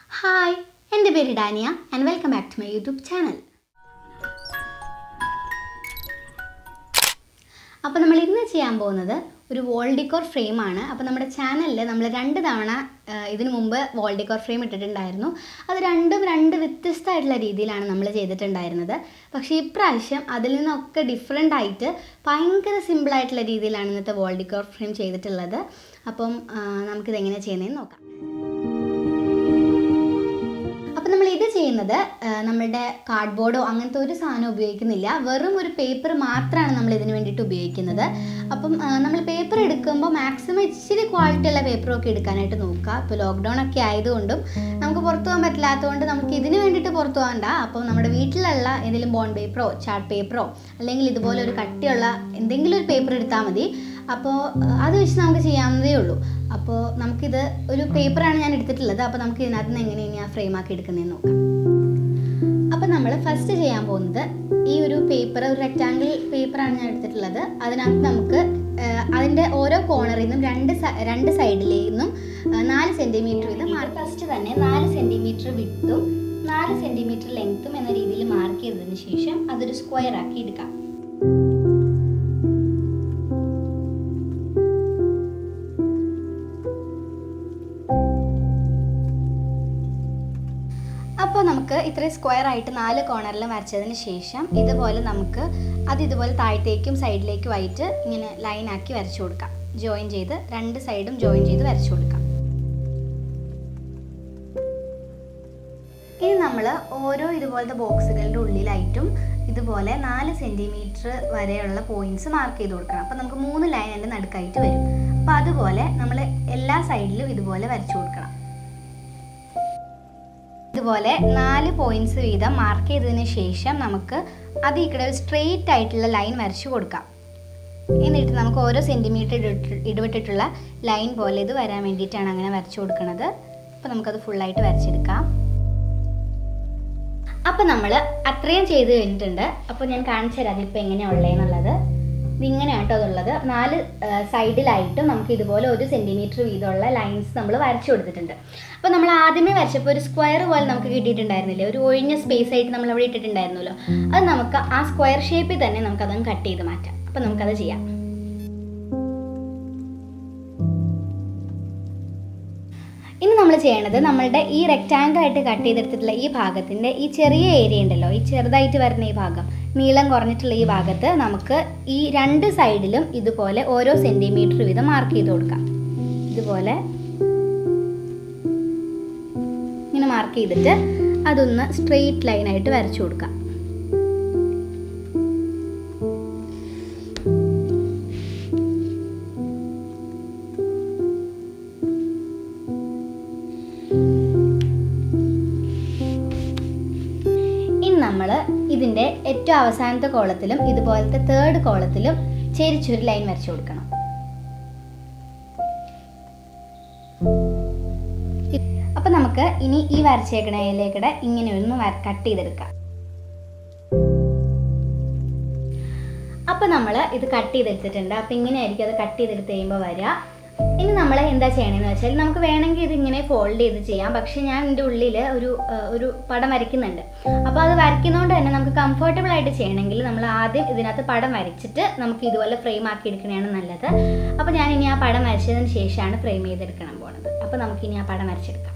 hi എൻ്റെ പേര് Dania and welcome back to my YouTube channel അപ്പോൾ നമ്മൾ ഇന്ന് ചെയ്യാൻ പോകുന്നത് ഒരു വോൾ ഡിക്കോർ ഫ്രെയിമാണ് അപ്പോൾ നമ്മുടെ ചാനലിൽ നമ്മൾ രണ്ട് തവണ ആ, ഇതിനു മുമ്പ് വോൾ ഡിക്കോർ ഫ്രെയിം ഇട്ടിട്ടുണ്ടായിരുന്നു അത് രണ്ടും രണ്ട് വ്യത്യസ്തമായിട്ടുള്ള രീതിയിലാണ് നമ്മൾ ചെയ്തിട്ടുണ്ടായിരുന്നത് പക്ഷേ ഇപ്രാവശ്യം അതിൽ നിന്നൊക്കെ ഡിഫറെൻ്റ് ആയിട്ട് ഭയങ്കര സിമ്പിളായിട്ടുള്ള രീതിയിലാണ് ഇന്നത്തെ വോൾ ഡിക്കോർ ഫ്രെയിം ചെയ്തിട്ടുള്ളത് അപ്പം ആ, നമുക്കിതെങ്ങനെ ചെയ്യുന്നതെന്ന് നോക്കാം അപ്പം നമ്മൾ ഇത് ചെയ്യുന്നത് ആ, നമ്മളുടെ കാർഡ്ബോർഡോ അങ്ങനത്തെ ഒരു സാധനം ഉപയോഗിക്കുന്നില്ല വെറും ഒരു പേപ്പർ മാത്രമാണ് നമ്മൾ ഇതിന് വേണ്ടിയിട്ട് ഉപയോഗിക്കുന്നത് അപ്പം ആ, നമ്മൾ പേപ്പർ എടുക്കുമ്പോൾ മാക്സിമം ഇച്ചിരി ക്വാളിറ്റി ഉള്ള പേപ്പറൊക്കെ എടുക്കാനായിട്ട് നോക്കുക ഇപ്പോൾ ലോക്ക്ഡൗൺ ഒക്കെ ആയതുകൊണ്ടും നമുക്ക് പുറത്തു പോകാൻ പറ്റില്ലാത്തതുകൊണ്ട് നമുക്ക് ഇതിന് വേണ്ടിയിട്ട് പുറത്തു പോകണ്ട അപ്പോൾ നമ്മുടെ വീട്ടിലുള്ള ഏതെങ്കിലും ബോണ്ട് പേപ്പറോ ചാർട്ട് പേപ്പറോ അല്ലെങ്കിൽ ഇതുപോലെ ഒരു കട്ടിയുള്ള എന്തെങ്കിലും ഒരു പേപ്പർ എടുത്താൽ മതി അപ്പോൾ അത് വെച്ച് നമുക്ക് ചെയ്യാവുന്നതേ ഉള്ളൂ അപ്പോൾ നമുക്കിത് ഒരു പേപ്പറാണ് ഞാൻ എടുത്തിട്ടുള്ളത് അപ്പോൾ നമുക്ക് ഇതിനകത്ത് നിന്ന് എങ്ങനെയാണ് ഞാൻ ഫ്രെയിം ആക്കി എടുക്കുന്നതെന്ന് നോക്കാം അപ്പോൾ നമ്മൾ ഫസ്റ്റ് ചെയ്യാൻ പോകുന്നത് ഈ ഒരു പേപ്പർ ഒരു റെക്റ്റാങ്കിൾ പേപ്പറാണ് ഞാൻ എടുത്തിട്ടുള്ളത് അതിനകത്ത് നമുക്ക് അതിൻ്റെ ഓരോ കോർണറിൽ നിന്നും രണ്ട് സ- രണ്ട് സൈഡിൽ നിന്നും ആ, നാല് സെൻറ്റിമീറ്റർ വീതം മാർക്ക് ഫസ്റ്റ് തന്നെ നാല് സെൻറ്റിമീറ്റർ വിട്ടും നാല് സെൻറ്റിമീറ്റർ ലെങ്ത്തും എന്ന രീതിയിൽ മാർക്ക് ചെയ്തതിന് ശേഷം അതൊരു സ്ക്വയർ ആക്കി എടുക്കാം അപ്പോൾ നമുക്ക് ഇത്രയും സ്ക്വയർ ആയിട്ട് നാല് കോർണറിൽ വരച്ചതിന് ശേഷം ഇതുപോലെ നമുക്ക് അത് ഇതുപോലെ താഴത്തേക്കും സൈഡിലേക്കും ആയിട്ട് ഇങ്ങനെ ലൈൻ ആക്കി വരച്ചു കൊടുക്കാം ജോയിൻ ചെയ്ത് രണ്ട് സൈഡും ജോയിൻ ചെയ്ത് വരച്ചു കൊടുക്കാം ഇനി നമ്മൾ ഓരോ ഇതുപോലത്തെ ബോക്സുകളുടെ ഉള്ളിലായിട്ടും ഇതുപോലെ നാല് സെൻറ്റിമീറ്റർ വരെയുള്ള പോയിന്റ്സ് മാർക്ക് ചെയ്ത് കൊടുക്കണം അപ്പോൾ നമുക്ക് മൂന്ന് ലൈൻ അതിൻ്റെ നടുക്കായിട്ട് വരും അപ്പോൾ അതുപോലെ നമ്മൾ എല്ലാ സൈഡിലും ഇതുപോലെ വരച്ചു കൊടുക്കണം ഇതുപോലെ നാല് പോയിന്റ്സ് വീതം മാർക്ക് ചെയ്തതിന് ശേഷം നമുക്ക് അത് ഇവിടെ ഒരു സ്ട്രെയിറ്റ് ആയിട്ടുള്ള ലൈൻ വരച്ചു കൊടുക്കാം എന്നിട്ട് നമുക്ക് ഓരോ സെൻറ്റിമീറ്റർ ഇടവിട്ടിട്ടുള്ള ലൈൻ പോലെ ഇത് വരാൻ വേണ്ടിയിട്ടാണ് അങ്ങനെ വരച്ചു കൊടുക്കുന്നത് അപ്പോൾ നമുക്കത് ഫുള്ളായിട്ട് വരച്ചെടുക്കാം അപ്പോൾ നമ്മൾ അത്രയും ചെയ്ത് കഴിഞ്ഞിട്ടുണ്ട് അപ്പോൾ ഞാൻ കാണിച്ചു തരാം അതിപ്പോൾ എങ്ങനെയാണ് ഉള്ളതെന്നുള്ളത് ഇതിങ്ങനെയാണ് കേട്ടോ അതുള്ളത് നാല് സൈഡിലായിട്ടും നമുക്ക് ഇതുപോലെ ഒരു സെൻറ്റിമീറ്റർ വീതമുള്ള ലൈൻസ് നമ്മൾ വരച്ചു കൊടുത്തിട്ടുണ്ട് അപ്പോൾ നമ്മൾ ആദ്യമേ വരച്ചപ്പോൾ ഒരു സ്ക്വയർ പോലെ നമുക്ക് കിട്ടിയിട്ടുണ്ടായിരുന്നില്ലേ ഒരു ഒഴിഞ്ഞ സ്പേസ് ആയിട്ട് നമ്മൾ അവിടെ ഇട്ടിട്ടുണ്ടായിരുന്നല്ലോ അത് നമുക്ക് ആ സ്ക്വയർ ഷേപ്പിൽ തന്നെ നമുക്കതങ്ങ് കട്ട് ചെയ്ത് മാറ്റാം അപ്പോൾ നമുക്കത് ചെയ്യാം ഇനി നമ്മൾ ചെയ്യേണ്ടത് നമ്മളുടെ ഈ റെക്റ്റാങ്കിൾ ആയിട്ട് കട്ട് ചെയ്തെടുത്തിട്ടുള്ള ഈ ഭാഗത്തിൻ്റെ ഈ ചെറിയ ഏരിയ ഉണ്ടല്ലോ ഈ ചെറുതായിട്ട് വരുന്ന ഈ ഭാഗം നീളം കുറഞ്ഞിട്ടുള്ള ഈ ഭാഗത്ത് നമുക്ക് ഈ രണ്ട് സൈഡിലും ഇതുപോലെ ഓരോ സെൻറ്റിമീറ്റർ വീതം മാർക്ക് ചെയ്ത് കൊടുക്കാം ഇതുപോലെ ഇങ്ങനെ മാർക്ക് ചെയ്തിട്ട് അതൊന്ന് സ്ട്രെയിറ്റ് ലൈനായിട്ട് വരച്ചു കൊടുക്കാം ഇനി നമ്മൾ ഇതിൻ്റെ ഏറ്റവും അവസാനത്തെ കോളത്തിലും ഇതുപോലത്തെ തേർഡ് കോളത്തിലും ചെരിച്ചൊരു ലൈൻ വരച്ചു കൊടുക്കണം അപ്പം നമുക്ക് ഇനി ഈ വരച്ചേക്കണയിലേക്കൂടെ ഇങ്ങനെ ഒന്ന് കട്ട് ചെയ്തെടുക്കാം അപ്പം നമ്മൾ ഇത് കട്ട് ചെയ്തെടുത്തിട്ടുണ്ട് അപ്പം ഇങ്ങനെയായിരിക്കും അത് കട്ട് ചെയ്തെടുത്ത് കഴിയുമ്പോൾ വരിക ഇനി നമ്മൾ എന്താ ചെയ്യണമെന്ന് വെച്ചാൽ നമുക്ക് വേണമെങ്കിൽ ഇത് ഇങ്ങനെ ഫോൾഡ് ചെയ്ത് ചെയ്യാം പക്ഷേ ഞാൻ എൻ്റെ ഉള്ളിൽ ഒരു ആ, ഒരു പടം വരയ്ക്കുന്നുണ്ട് അപ്പോൾ അത് വരയ്ക്കുന്നതുകൊണ്ട് തന്നെ നമുക്ക് കംഫർട്ടബിൾ ആയിട്ട് ചെയ്യണമെങ്കിൽ നമ്മൾ ആദ്യം ഇതിനകത്ത് പടം വരച്ചിട്ട് നമുക്ക് ഇതുപോലെ ഫ്രെയിം ആക്കി എടുക്കണതാണ് നല്ലത് അപ്പോൾ ഞാൻ ഇനി ആ പടം വരച്ചതിന് ശേഷമാണ് ഫ്രെയിം ചെയ്തെടുക്കണം പോണത് അപ്പോൾ നമുക്ക് ഇനി ആ പടം വരച്ചെടുക്കാം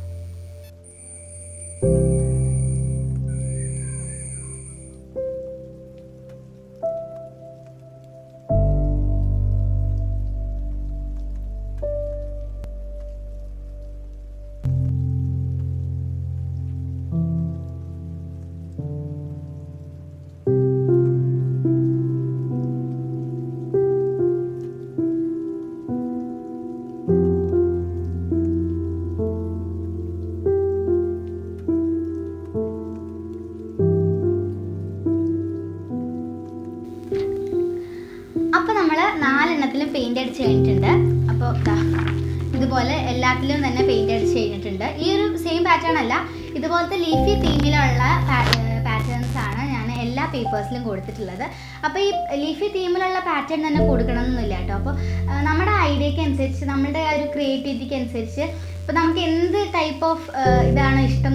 അപ്പോൾ നമ്മൾ നാലെണ്ണത്തിലും പെയിന്റ് അടിച്ച് കഴിഞ്ഞിട്ടുണ്ട് അപ്പോൾ ഇതുപോലെ എല്ലാത്തിലും തന്നെ പെയിന്റ് അടിച്ച് കഴിഞ്ഞിട്ടുണ്ട് ഈ ഒരു സെയിം പാറ്റേൺ അല്ല ഇതുപോലത്തെ ലീഫി തീമിലുള്ള പാറ്റേൺസ് ആണ് ഞാൻ എല്ലാ പേപ്പേഴ്സിലും കൊടുത്തിട്ടുള്ളത് അപ്പോൾ ഈ ലീഫി തീമിലുള്ള പാറ്റേൺ തന്നെ കൊടുക്കണം എന്നൊന്നുമില്ല കേട്ടോ അപ്പോൾ ആ, നമ്മുടെ ഐഡിയക്ക് അനുസരിച്ച് നമ്മുടെ ആ ഒരു ക്രിയേറ്റിവിറ്റിക്ക് അനുസരിച്ച് ഇപ്പോൾ നമുക്ക് എന്ത് ടൈപ്പ് ഓഫ് ഇതാണ് ഇഷ്ടം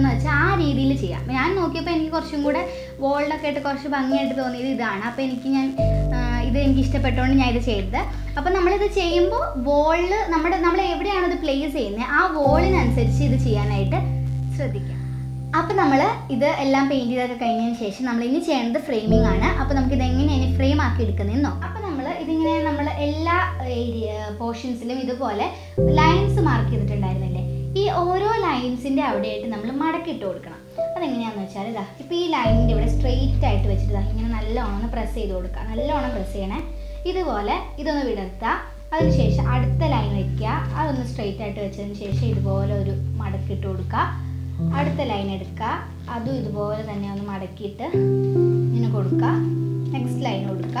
ചെയ്യാം ഞാൻ നോക്കിയപ്പോൾ എനിക്ക് കുറച്ചും കൂടെ വോളിലൊക്കെ ആയിട്ട് കുറച്ച് ഭംഗിയായിട്ട് തോന്നിയത് ഇതാണ് അപ്പോൾ എനിക്ക് ഞാൻ ആ, ഇത് എനിക്ക് ഇഷ്ടപ്പെട്ടുകൊണ്ട് ഞാൻ ഇത് ചെയ്തത് അപ്പോൾ നമ്മളിത് ചെയ്യുമ്പോൾ വോളിൽ നമ്മുടെ നമ്മൾ എവിടെയാണോ ഇത് പ്ലേസ് ചെയ്യുന്നത് ആ വോളിനനുസരിച്ച് ഇത് ചെയ്യാനായിട്ട് ശ്രദ്ധിക്കാം അപ്പോൾ നമ്മൾ ഇത് എല്ലാം പെയിൻറ് ചെയ്തൊക്കെ കഴിഞ്ഞതിന് ശേഷം നമ്മൾ ഇനി ചെയ്യേണ്ടത് ഫ്രെയിമിംഗ് ആണ് അപ്പോൾ നമുക്ക് ഇത് എങ്ങനെയാണ് ഫ്രെയിം ആക്കി എടുക്കുന്നതെന്നോ അപ്പോൾ നമ്മൾ ഇതിങ്ങനെ നമ്മൾ എല്ലാ ഏരിയ പോർഷൻസിലും ഇതുപോലെ ലൈൻസ് മാർക്ക് ചെയ്തിട്ടുണ്ടായിരുന്നില്ലേ ഈ ഓരോ ലൈൻസിൻ്റെ അവിടെയായിട്ട് നമ്മൾ മടക്കിയിട്ട് കൊടുക്കണം അതെങ്ങനെയാണെന്ന് വെച്ചാൽ ഇതാ ഇപ്പോൾ ഈ ലൈനിൻ്റെ ഇവിടെ സ്ട്രെയിറ്റ് ആയിട്ട് വെച്ചിട്ട് ഇതാ ഇങ്ങനെ നല്ലോണം ഒന്ന് പ്രസ് ചെയ്ത് കൊടുക്കുക നല്ലോണം പ്രസ് ചെയ്യണേ ഇതുപോലെ ഇതൊന്ന് വിടർത്തുക അതിനുശേഷം അടുത്ത ലൈൻ വെക്കുക അതൊന്ന് സ്ട്രെയിറ്റ് ആയിട്ട് വെച്ചതിന് ശേഷം ഇതുപോലെ ഒരു മടക്കിയിട്ട് കൊടുക്കുക അടുത്ത ലൈൻ എടുക്കുക അതും ഇതുപോലെ തന്നെ ഒന്ന് മടക്കിയിട്ട് ഇങ്ങനെ കൊടുക്കുക നെക്സ്റ്റ് ലൈൻ കൊടുക്കുക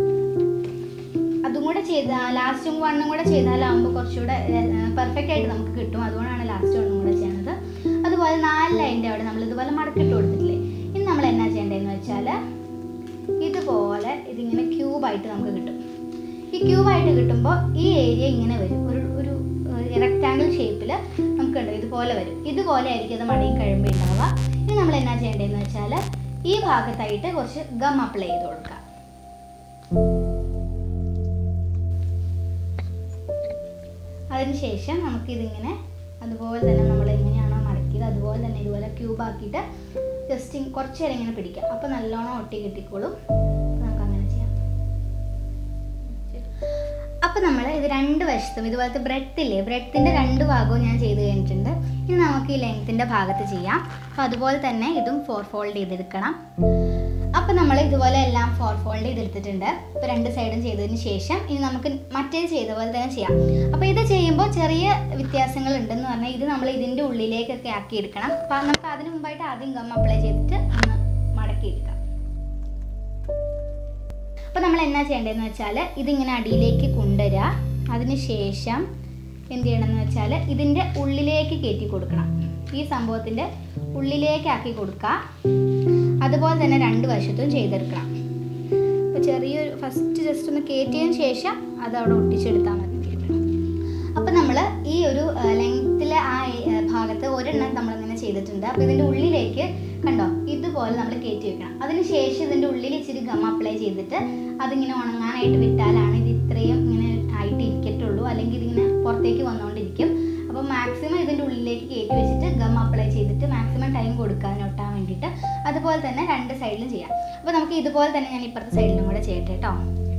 അതും കൂടെ ചെയ്താൽ ലാസ്റ്റും വണ്ണും കൂടെ ചെയ്താലാവുമ്പോൾ കുറച്ചുകൂടെ പെർഫെക്റ്റ് ആയിട്ട് നമുക്ക് കിട്ടും അതുകൊണ്ടാണ് ലാസ്റ്റ് വണ്ണും കൂടെ ചെയ്യുന്നത് അതുപോലെ നാല് ലൈൻ്റെ അവിടെ നമ്മൾ ഇതുപോലെ മടക്കിട്ട് കൊടുത്തിട്ടില്ലേ ഇനി നമ്മൾ എന്നാ ചെയ്യേണ്ടതെന്ന് വെച്ചാൽ ഇതുപോലെ ഇതിങ്ങനെ ക്യൂബായിട്ട് നമുക്ക് കിട്ടും ഈ ക്യൂബായിട്ട് കിട്ടുമ്പോൾ ഈ ഏരിയ ഇങ്ങനെ വരും ഒരു ഒരു റെക്റ്റാങ്കിൾ ഷേപ്പിൽ നമുക്ക് ഉണ്ട് ഇതുപോലെ വരും ഇതുപോലെ ആയിരിക്കും അത് മടങ്ങി കഴിയുമ്പോൾ ഉണ്ടാവുക ഇനി നമ്മൾ എന്നാ ചെയ്യേണ്ടതെന്ന് വെച്ചാൽ ഈ ഭാഗത്തായിട്ട് കുറച്ച് ഗം അപ്ലൈ ചെയ്ത് കൊടുക്കുക അതിനുശേഷം നമുക്കിതിങ്ങനെ അതുപോലെ തന്നെ നമ്മൾ എങ്ങനെയാണോ മടക്കിയത് അതുപോലെ തന്നെ ഇതുപോലെ ക്യൂബ് ആക്കിയിട്ട് ജസ്റ്റ് കുറച്ച് നേരം ഇങ്ങനെ പിടിക്കാം അപ്പോൾ നല്ലോണം ഒട്ടി കിട്ടിക്കോളും അപ്പോൾ നമുക്ക് അങ്ങനെ ചെയ്യാം അപ്പോൾ നമ്മൾ ഇത് രണ്ട് വശത്തും ഇതുപോലത്തെ ബ്രെഡ് ഇല്ലേ ബ്രെഡിൻ്റെ രണ്ട് ഭാഗവും ഞാൻ ചെയ്ത് കഴിഞ്ഞിട്ടുണ്ട് ഇനി നമുക്ക് ഈ ലെങ്ത്തിൻ്റെ ഭാഗത്ത് ചെയ്യാം അപ്പോൾ അതുപോലെ തന്നെ ഇതും ഫോർ ഫോൾഡ് ചെയ്തെടുക്കണം അപ്പോൾ നമ്മൾ ഇതുപോലെ എല്ലാം ഫോർ ഫോൾഡ് ചെയ്തെടുത്തിട്ടുണ്ട് ഇപ്പോൾ രണ്ട് സൈഡും ചെയ്തതിന് ശേഷം ഇനി നമുക്ക് മറ്റേത് ചെയ്ത പോലെ തന്നെ ചെയ്യാം അപ്പോൾ ഇത് ചെയ്യുമ്പോൾ ചെറിയ വ്യത്യാസങ്ങൾ ഉണ്ടെന്ന് പറഞ്ഞാൽ ഇത് നമ്മൾ ഇതിൻ്റെ ഉള്ളിലേക്കൊക്കെ ആക്കി എടുക്കണം അപ്പോൾ നമുക്ക് അതിന് മുമ്പായിട്ട് ആദ്യം ഗം അപ്ലൈ ചെയ്തിട്ട് ഒന്ന് മടക്കിയെടുക്കാം അപ്പോൾ നമ്മൾ എന്നാ ചെയ്യേണ്ടതെന്ന് വെച്ചാൽ ഇതിങ്ങനെ അടിയിലേക്ക് കൊണ്ടുവരിക അതിന് ശേഷം എന്ത് ചെയ്യണമെന്ന് വെച്ചാൽ ഇതിൻ്റെ ഉള്ളിലേക്ക് കയറ്റി കൊടുക്കണം ഈ സംഭവത്തിൻ്റെ ഉള്ളിലേക്ക് ആക്കി കൊടുക്കുക അതുപോലെ തന്നെ രണ്ട് വശത്തും ചെയ്തെടുക്കണം അപ്പോൾ ചെറിയൊരു ഫസ്റ്റ് ജസ്റ്റ് ഒന്ന് കയറ്റിയതിന് ശേഷം അത് അവിടെ ഒട്ടിച്ചെടുത്താൽ മതി അപ്പോൾ നമ്മൾ ഈ ഒരു ലെങ്ത്തിലെ ആ ഏ, ഭാഗത്ത് ഒരെണ്ണം നമ്മളിങ്ങനെ ചെയ്തിട്ടുണ്ട് അപ്പോൾ ഇതിൻ്റെ ഉള്ളിലേക്ക് കണ്ടോ ഇതുപോലെ നമ്മൾ കയറ്റി വെക്കണം അതിന് ശേഷം ഇതിൻ്റെ ഉള്ളിൽ ഇച്ചിരി ഗം അപ്ലൈ ചെയ്തിട്ട് അതിങ്ങനെ ഉണങ്ങാനായിട്ട് വിട്ടാലാണ് ഇത് ഇത്രയും ഇങ്ങനെ ആയിട്ട് ഇരിക്കത്തുള്ളൂ അല്ലെങ്കിൽ ഇതിങ്ങനെ പുറത്തേക്ക് വന്നുകൊണ്ടിരിക്കും അപ്പോൾ മാക്സിമം ഇതിൻ്റെ ഉള്ളിലേക്ക് കയറ്റി വെച്ചിട്ട് ഗം അപ്ലൈ ചെയ്തിട്ട് മാക്സിമം ടൈം കൊടുക്കാൻ ഒട്ടാൻ വേണ്ടിയിട്ട് അതുപോലെ തന്നെ രണ്ട് സൈഡിലും ചെയ്യാം അപ്പോൾ നമുക്ക് ഇതുപോലെ തന്നെ ഞാൻ ഇപ്പുറത്തെ സൈഡിലും കൂടെ ചെയ്യട്ടെ കേട്ടോ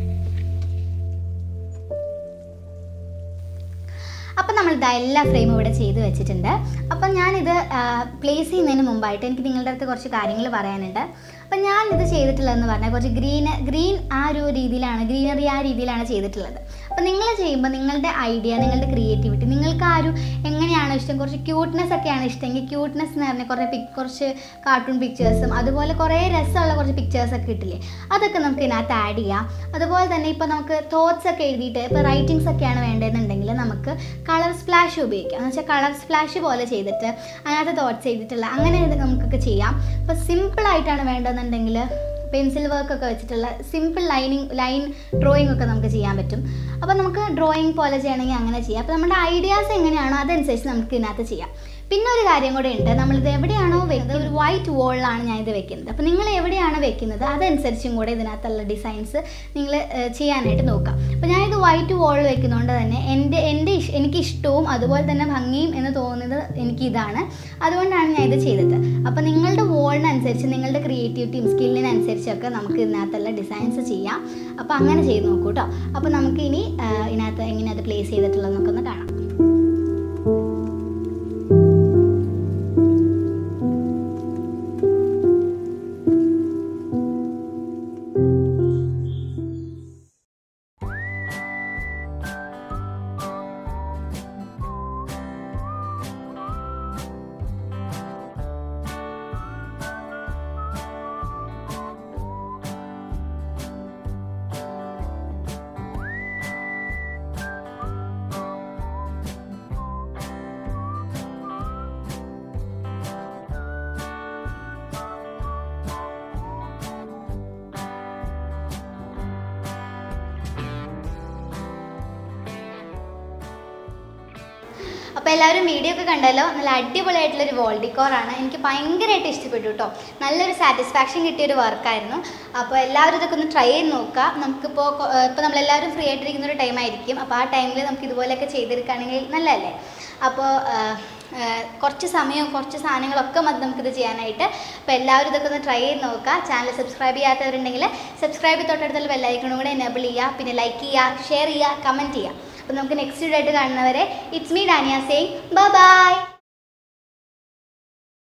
അപ്പം നമ്മൾ ഇതാ എല്ലാ ഫ്രെയിമും ഇവിടെ ചെയ്ത് വെച്ചിട്ടുണ്ട് അപ്പം ഞാനിത് പ്ലേസ് ചെയ്യുന്നതിന് മുമ്പായിട്ട് എനിക്ക് നിങ്ങളുടെ അടുത്ത് കുറച്ച് കാര്യങ്ങൾ പറയാനുണ്ട് അപ്പം ഞാൻ ഇത് ചെയ്തിട്ടുള്ളതെന്ന് പറഞ്ഞാൽ കുറച്ച് ഗ്രീൻ ഗ്രീൻ ആ ഒരു രീതിയിലാണ് ഗ്രീനറി ആ രീതിയിലാണ് ചെയ്തിട്ടുള്ളത് അപ്പം നിങ്ങൾ ചെയ്യുമ്പോൾ നിങ്ങളുടെ ഐഡിയ നിങ്ങളുടെ ക്രിയേറ്റിവിറ്റി നിങ്ങൾക്ക് ആ ഒരു എങ്ങനെയാണോ ഇഷ്ടം കുറച്ച് ക്യൂട്ട്നെസ് ഒക്കെയാണ് ഇഷ്ടമെങ്കിൽ ക്യൂട്ട്നെസ് എന്ന് പറഞ്ഞാൽ കുറേ പിക് കുറച്ച് കാർട്ടൂൺ പിക്ചേഴ്സും അതുപോലെ കുറേ രസമുള്ള കുറച്ച് പിക്ചേഴ്സ് ഒക്കെ കിട്ടില്ലേ അതൊക്കെ നമുക്ക് ഇതിനകത്ത് ആഡ് ചെയ്യാം അതുപോലെ തന്നെ ഇപ്പോൾ നമുക്ക് തോട്ട്സ് ഒക്കെ എഴുതിയിട്ട് ഇപ്പോൾ റൈറ്റിങ്സ് ഒക്കെയാണ് വേണ്ടതെന്നുണ്ടെങ്കിൽ നമുക്ക് കളർ സ്പ്ലാഷ് ഉപയോഗിക്കാം എന്ന് വെച്ചാൽ കളർ സ്പ്ലാഷ് പോലെ ചെയ്തിട്ട് അതിനകത്ത് തോട്ട്സ് ചെയ്തിട്ടുള്ള അങ്ങനെ ഇത് നമുക്കൊക്കെ ചെയ്യാം ഇപ്പോൾ സിമ്പിളായിട്ടാണ് വേണ്ടതെന്നുണ്ടെങ്കിൽ പെൻസിൽ വർക്ക് ഒക്കെ വെച്ചിട്ടുള്ള സിമ്പിൾ ലൈനിങ് ലൈൻ ഡ്രോയിങ് ഒക്കെ നമുക്ക് ചെയ്യാൻ പറ്റും അപ്പോൾ നമുക്ക് ഡ്രോയിങ് പോലെ ചെയ്യണമെങ്കിൽ അങ്ങനെ ചെയ്യാം അപ്പോൾ നമ്മുടെ ഐഡിയാസ് എങ്ങനെയാണോ അതനുസരിച്ച് നമുക്ക് ഇതിനകത്ത് ചെയ്യാം പിന്നെ ഒരു കാര്യം കൂടെ ഉണ്ട് നമ്മളിത് എവിടെയാണോ വെക്കുന്നത് ഒരു വൈറ്റ് വോളിലാണ് ഞാൻ ഇത് വെക്കുന്നത് അപ്പോൾ നിങ്ങൾ എവിടെയാണോ വെക്കുന്നത് അതനുസരിച്ചും കൂടെ ഇതിനകത്തുള്ള ഡിസൈൻസ് നിങ്ങൾ ചെയ്യാനായിട്ട് നോക്കാം അപ്പോൾ ഞാനിത് വൈറ്റ് വോളിൽ വെക്കുന്നതുകൊണ്ട് തന്നെ എൻ്റെ എൻ്റെ ഇഷ് എനിക്ക് ഇഷ്ടവും അതുപോലെ തന്നെ ഭംഗിയും എന്ന് തോന്നുന്നത് എനിക്ക് ഇതാണ് അതുകൊണ്ടാണ് ഞാൻ ഇത് ചെയ്തത് അപ്പോൾ നിങ്ങളുടെ വോളിനനുസരിച്ച് നിങ്ങളുടെ ക്രിയേറ്റിവിറ്റിയും സ്കില്ലിനനുസരിച്ചൊക്കെ നമുക്ക് ഇതിനകത്തുള്ള ഡിസൈൻസ് ചെയ്യാം അപ്പോൾ അങ്ങനെ ചെയ്ത് നോക്കൂ കേട്ടോ അപ്പോൾ നമുക്ക് ഇനി ആ, ഇതിനകത്ത് എങ്ങനെ അത് പ്ലേസ് ചെയ്തിട്ടുള്ളത് നമുക്കൊന്ന് കാണാം അപ്പോൾ എല്ലാവരും വീഡിയോ ഒക്കെ കണ്ടല്ലോ നല്ല അടിപൊളിയായിട്ടുള്ളൊരു വോൾ ഡിക്കോറാണ് എനിക്ക് ഭയങ്കരമായിട്ട് ഇഷ്ടപ്പെട്ടു കേട്ടോ നല്ലൊരു സാറ്റിസ്ഫാക്ഷൻ കിട്ടിയൊരു വർക്കായിരുന്നു അപ്പോൾ എല്ലാവരും ഇതൊക്കെ ഒന്ന് ട്രൈ ചെയ്ത് നോക്കുക നമുക്കിപ്പോൾ ഇപ്പോൾ നമ്മളെല്ലാവരും ഫ്രീ ആയിട്ടിരിക്കുന്ന ഒരു ടൈം ആയിരിക്കും അപ്പോൾ ആ ടൈമിൽ നമുക്ക് ഇതുപോലെയൊക്കെ ചെയ്തെടുക്കുകയാണെങ്കിൽ നല്ലതല്ലേ അപ്പോൾ കുറച്ച് സമയവും കുറച്ച് സാധനങ്ങളൊക്കെ മതി നമുക്കിത് ചെയ്യാനായിട്ട് അപ്പോൾ എല്ലാവരും ഇതൊക്കെ ഒന്ന് ട്രൈ ചെയ്ത് നോക്കുക ചാനൽ സബ്സ്ക്രൈബ് ചെയ്യാത്തവരുണ്ടെങ്കിൽ സബ്സ്ക്രൈബ് തൊട്ടടുത്തുള്ള ബെല്ലൈക്കണും കൂടെ എനേബിൾ ചെയ്യുക പിന്നെ ലൈക്ക് ചെയ്യുക ഷെയർ ചെയ്യുക കമൻറ്റ് ചെയ്യുക അപ്പോൾ നമുക്ക് നെക്സ്റ്റ് വീഡിയോ ആയിട്ട് കാണുന്നവരെ it's me Dania saying by